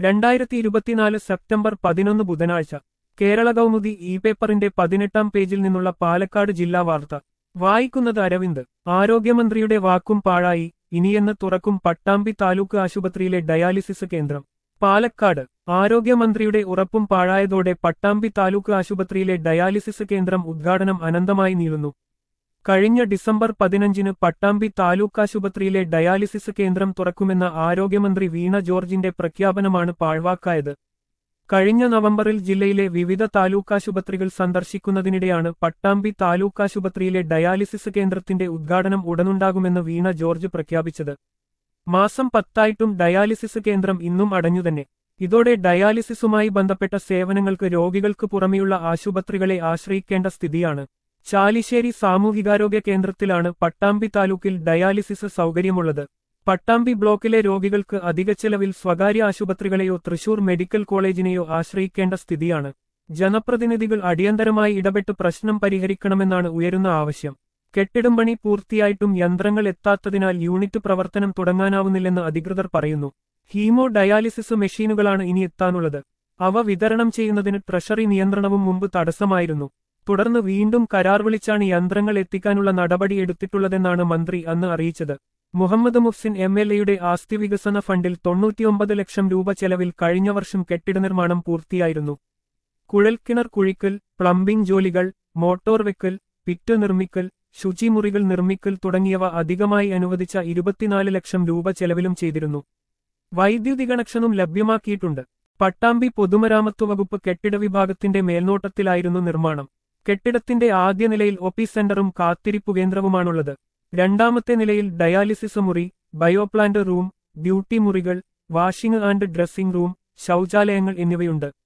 രണ്ടായിരത്തി ഇരുപത്തിനാല് സെപ്റ്റംബർ പതിനൊന്ന് ബുധനാഴ്ച കേരള കൗമുദി ഇ പേപ്പറിന്റെ പതിനെട്ടാം പേജിൽ നിന്നുള്ള പാലക്കാട് ജില്ലാ വാർത്ത വായിക്കുന്നത് അരവിന്ദ് ആരോഗ്യമന്ത്രിയുടെ വാക്കും പാഴായി ഇനിയെന്ന് തുറക്കും പട്ടാമ്പി താലൂക്ക് ആശുപത്രിയിലെ ഡയാലിസിസ് കേന്ദ്രം പാലക്കാട് ആരോഗ്യമന്ത്രിയുടെ ഉറപ്പും പാഴായതോടെ പട്ടാമ്പി താലൂക്ക് ആശുപത്രിയിലെ ഡയാലിസിസ് കേന്ദ്രം ഉദ്ഘാടനം അനന്തമായി നീളുന്നു കഴിഞ്ഞ ഡിസംബർ പതിനഞ്ചിന് പട്ടാമ്പി താലൂക്ക് ആശുപത്രിയിലെ ഡയാലിസിസ് കേന്ദ്രം തുറക്കുമെന്ന ആരോഗ്യമന്ത്രി വീണ ജോർജിന്റെ പ്രഖ്യാപനമാണ് പാഴ്വാക്കായത് കഴിഞ്ഞ നവംബറിൽ ജില്ലയിലെ വിവിധ താലൂക്കാശുപത്രികൾ സന്ദർശിക്കുന്നതിനിടെയാണ് പട്ടാമ്പി താലൂക്കാശുപത്രിയിലെ ഡയാലിസിസ് കേന്ദ്രത്തിന്റെ ഉദ്ഘാടനം ഉടനുണ്ടാകുമെന്ന് വീണ ജോർജ് പ്രഖ്യാപിച്ചത് മാസം പത്തായിട്ടും ഡയാലിസിസ് കേന്ദ്രം ഇന്നും അടഞ്ഞുതന്നെ ഇതോടെ ഡയാലിസിസുമായി ബന്ധപ്പെട്ട സേവനങ്ങൾക്ക് രോഗികൾക്ക് പുറമെയുള്ള ആശുപത്രികളെ ആശ്രയിക്കേണ്ട സ്ഥിതിയാണ് ചാലിശ്ശേരി സാമൂഹികാരോഗ്യ കേന്ദ്രത്തിലാണ് പട്ടാമ്പി താലൂക്കിൽ ഡയാലിസിസ് സൗകര്യമുള്ളത് പട്ടാമ്പി ബ്ലോക്കിലെ രോഗികൾക്ക് അധിക ചെലവിൽ സ്വകാര്യ ആശുപത്രികളെയോ തൃശൂർ മെഡിക്കൽ കോളേജിനെയോ ആശ്രയിക്കേണ്ട സ്ഥിതിയാണ് ജനപ്രതിനിധികൾ അടിയന്തരമായി ഇടപെട്ട് പ്രശ്നം പരിഹരിക്കണമെന്നാണ് ഉയരുന്ന ആവശ്യം കെട്ടിടം പണി പൂർത്തിയായിട്ടും യന്ത്രങ്ങൾ എത്താത്തതിനാൽ യൂണിറ്റ് പ്രവർത്തനം തുടങ്ങാനാവുന്നില്ലെന്ന് അധികൃതർ പറയുന്നു ഹീമോ ഡയാലിസിസ് മെഷീനുകളാണ് ഇനി എത്താനുള്ളത് അവ വിതരണം ചെയ്യുന്നതിന് ട്രഷറി നിയന്ത്രണവും മുമ്പ് തടസ്സമായിരുന്നു തുടർന്ന് വീണ്ടും കരാർ വിളിച്ചാണ് യന്ത്രങ്ങൾ എത്തിക്കാനുള്ള നടപടി എടുത്തിട്ടുള്ളതെന്നാണ് മന്ത്രി അന്ന് അറിയിച്ചത് മുഹമ്മദ് മുഫ്സിൻ എം എൽ എയുടെ ആസ്തി വികസന ഫണ്ടിൽ തൊണ്ണൂറ്റിയൊമ്പത് ലക്ഷം രൂപ ചെലവിൽ കഴിഞ്ഞ വർഷം കെട്ടിട നിർമ്മാണം പൂർത്തിയായിരുന്നു കുഴൽക്കിണർ കുഴിക്കൽ പ്ലംബിംഗ് ജോലികൾ മോട്ടോർ വെക്കൽ പിറ്റ് നിർമ്മിക്കൽ ശുചിമുറികൾ നിർമ്മിക്കൽ തുടങ്ങിയവ അധികമായി അനുവദിച്ച ഇരുപത്തിനാല് ലക്ഷം രൂപ ചെലവിലും ചെയ്തിരുന്നു വൈദ്യുതി കണക്ഷനും ലഭ്യമാക്കിയിട്ടുണ്ട് പട്ടാമ്പി പൊതുമരാമത്ത് വകുപ്പ് കെട്ടിട വിഭാഗത്തിന്റെ മേൽനോട്ടത്തിലായിരുന്നു നിർമ്മാണം കെട്ടിടത്തിന്റെ ആദ്യ നിലയിൽ ഒപി സെന്ററും കാത്തിരിപ്പു കേന്ദ്രവുമാണുള്ളത് രണ്ടാമത്തെ നിലയിൽ ഡയാലിസിസ് മുറി ബയോപ്ലാന്റ് റൂം ഡ്യൂട്ടി മുറികൾ വാഷിംഗ് ആൻഡ് ഡ്രസ്സിംഗ് റൂം ശൗചാലയങ്ങൾ എന്നിവയുണ്ട്